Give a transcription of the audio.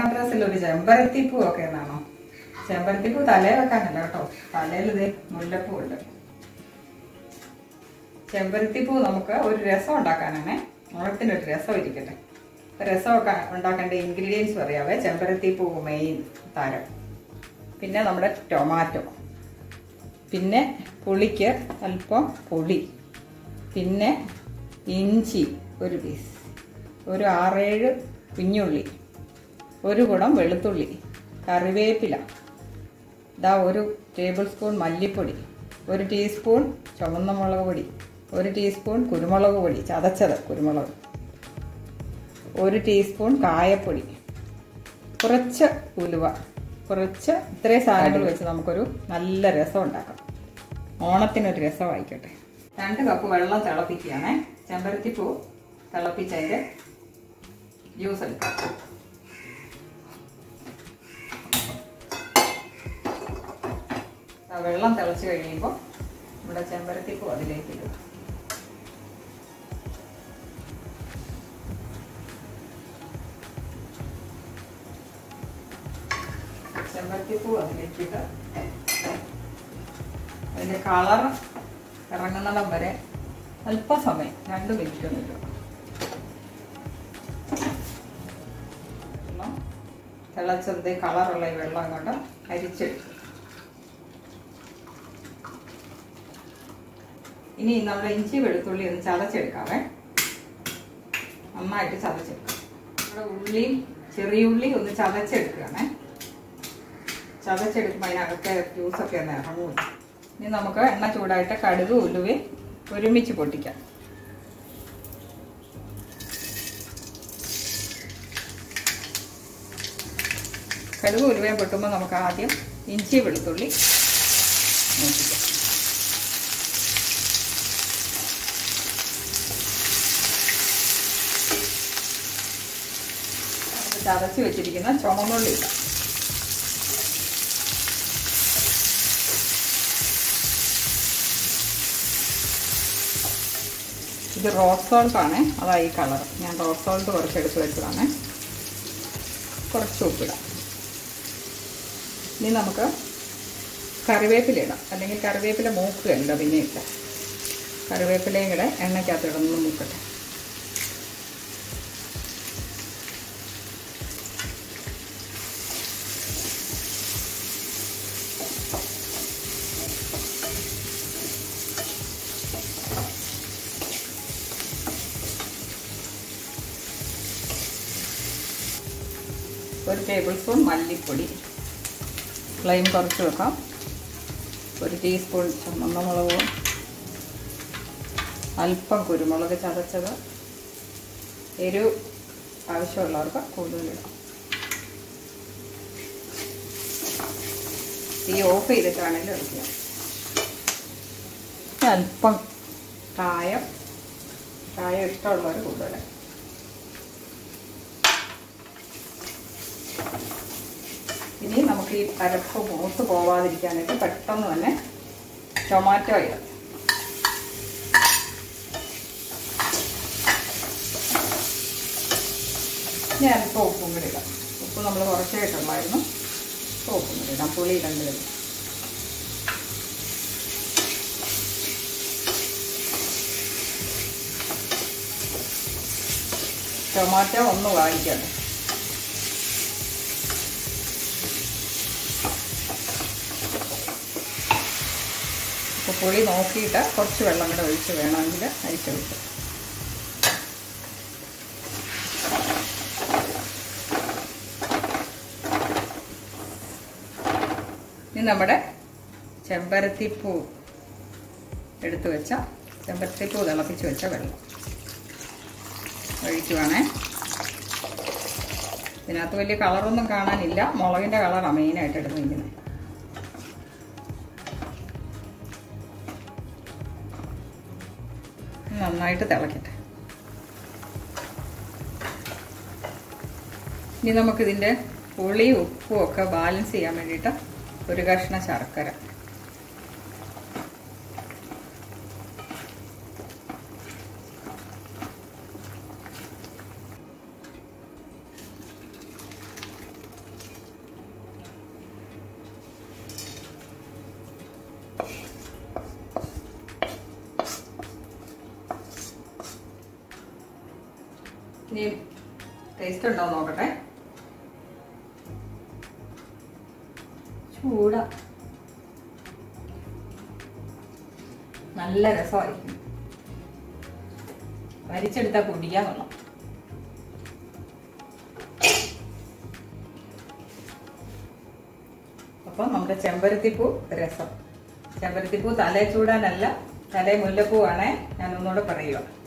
ഡ്രസ്സിൽ ഒരു ചെമ്പരത്തിപ്പൂ ഒക്കെ എന്നാണോ ചെമ്പരത്തിപ്പൂ തലയിൽ വെക്കാനല്ല കേട്ടോ തലയിൽ ഇത് മുല്ലപ്പൂ ഉണ്ട് ചെമ്പരത്തിപ്പൂ നമുക്ക് ഒരു രസം ഉണ്ടാക്കാനാണേ ഓണത്തിനൊരു രസം ഇരിക്കട്ടെ അപ്പൊ രസമൊക്കെ ഉണ്ടാക്കേണ്ട ഇൻഗ്രീഡിയൻസ് പറയാവേ ചെമ്പരത്തിപ്പൂ മെയിൻ താരം പിന്നെ നമ്മുടെ ടൊമാറ്റോ പിന്നെ പുളിക്ക് അല്പം പുളി പിന്നെ ഇഞ്ചി ഒരു പീസ് ഒരു ആറേഴ് കുഞ്ഞുള്ളി ഒരു കുടം വെളുത്തുള്ളി കറിവേപ്പില ഇതാ ഒരു ടേബിൾ സ്പൂൺ മല്ലിപ്പൊടി ഒരു ടീസ്പൂൺ ചുവന്ന മുളക് പൊടി ഒരു ടീസ്പൂൺ കുരുമുളക് പൊടി ചതച്ചത് കുരുമുളക് ഒരു ടീസ്പൂൺ കായപ്പൊടി കുറച്ച് ഉലുവ കുറച്ച് ഇത്രയും സാധനങ്ങൾ വെച്ച് നമുക്കൊരു നല്ല രസം ഉണ്ടാക്കാം ഓണത്തിനൊരു രസമായിക്കോട്ടെ രണ്ട് കപ്പ് വെള്ളം തിളപ്പിക്കുകയാണേ ചെമ്പരത്തിപ്പൂ തിളപ്പിച്ചതിൻ്റെ ജ്യൂസ് എടുക്കാം ആ വെള്ളം തിളച്ച് കഴിയുമ്പോൾ നമ്മുടെ ചെമ്പരത്തിപ്പൂ അതിലേക്ക് ഇടുക ചെമ്പരത്തിപ്പൂ അതിലേക്കിട്ട് അതിൻ്റെ കളർ ഇറങ്ങുന്നിടം വരെ അല്പസമയം രണ്ട് മിനിറ്റ് ഒന്ന് ഇടുക വെള്ളം തിളച്ചത് കളറുള്ള ഈ വെള്ളം കൊണ്ട് അരിച്ചെടുക്കും ഇനി നമ്മുടെ ഇഞ്ചി വെളുത്തുള്ളി ഒന്ന് ചതച്ചെടുക്കാവേ നന്നായിട്ട് ചതച്ചെടുക്കാം നമ്മുടെ ഉള്ളിയും ചെറിയ ഉള്ളി ഒന്ന് ചതച്ചെടുക്കുകയാണേ ചതച്ചെടുക്കുമ്പോൾ അതിനകത്തെ ജ്യൂസൊക്കെ ഒന്ന് ഇറങ്ങൂല ഇനി നമുക്ക് എണ്ണ ചൂടായിട്ട് കടുക് ഉലുവയും ഒരുമിച്ച് പൊട്ടിക്കാം കടുക് ഉലുവയും പൊട്ടുമ്പോൾ നമുക്ക് ആദ്യം ഇഞ്ചി വെളുത്തുള്ളി നോക്കിക്കാം ചതച്ച് വെച്ചിരിക്കുന്ന ചുമന്നുള്ളി ഇടാം ഇത് റോസ് സോൾട്ട് ആണ് അതാ ഈ കളർ ഞാൻ റോസ് സോൾട്ട് കുറച്ച് എടുത്ത് വെച്ചതാണ് കുറച്ച് ഉപ്പിടാം ഇനി നമുക്ക് കറിവേപ്പില ഇടാം അല്ലെങ്കിൽ കറിവേപ്പില മൂക്കുകയല്ല പിന്നെ ഇല്ല കറിവേപ്പിലയും കൂടെ എണ്ണയ്ക്കകത്ത് ഇടന്ന് മൂക്കട്ടെ ഒരു ടേബിൾ സ്പൂൺ മല്ലിപ്പൊടി ഫ്ലെയിം കുറച്ച് വെക്കാം ഒരു ടീസ്പൂൺ ചുമന്ന മുളക് അല്പം കുരുമുളക് ചതച്ചത് എരിവ് ആവശ്യമുള്ളവർക്ക് കൂടുതലിടാം തീ ഓഫ് ചെയ്തിട്ടാണെങ്കിലും എടുക്കുക അല്പം കായം കായം ഇഷ്ടമുള്ളവർ കൂടുതൽ ഇനി നമുക്ക് ഈ അരപ്പ് മൂത്ത് പോവാതിരിക്കാനായിട്ട് പെട്ടെന്ന് തന്നെ ടൊമാറ്റോ ഇടാം ഇനി അല്പം ഉപ്പും കൂടി ഇടാം ഉപ്പ് നമ്മൾ കുറച്ചേ ഇട്ടുള്ളായിരുന്നു അപ്പോൾ ഉപ്പും കൂടി ഇടാം പുളി രണ്ട് വരും ടൊമാറ്റോ ഒന്ന് വാങ്ങിക്കട്ടെ അപ്പോൾ പുളി നോക്കിയിട്ട് കുറച്ച് വെള്ളം കൂടെ ഒഴിച്ച് വേണമെങ്കിൽ അരിച്ചൊഴിച്ച് ഇനി നമ്മുടെ ചെമ്പരത്തിപ്പൂ എടുത്തു വെച്ച ചെമ്പരത്തിപ്പൂ തിളപ്പിച്ച് വെച്ച വെള്ളം ഒഴിക്കുവാണേ ഇതിനകത്ത് വലിയ കളറൊന്നും കാണാനില്ല മുളകിൻ്റെ കളറാണ് മെയിനായിട്ട് എടുത്തിരിക്കുന്നത് നന്നായിട്ട് തിളക്കട്ടെ ഇനി നമുക്കിതിൻ്റെ പുളിയും ഉപ്പും ഒക്കെ ബാലൻസ് ചെയ്യാൻ വേണ്ടിയിട്ട് ഒരു കഷ്ണം ശർക്കര ഇനി ടേസ്റ്റ് ഉണ്ടോ എന്ന് നോക്കട്ടെ ചൂട നല്ല രസമായിരിക്കും വരിച്ചെടുത്താൽ കുടിക്കാൻ കൊള്ളാം അപ്പം നമ്മുടെ ചെമ്പരത്തിപ്പൂ രസം ചെമ്പരത്തിപ്പൂ തലേ ചൂടാനല്ല തലേ മുല്ലപ്പൂവാണേ ഞാൻ ഒന്നുകൂടെ പറയുക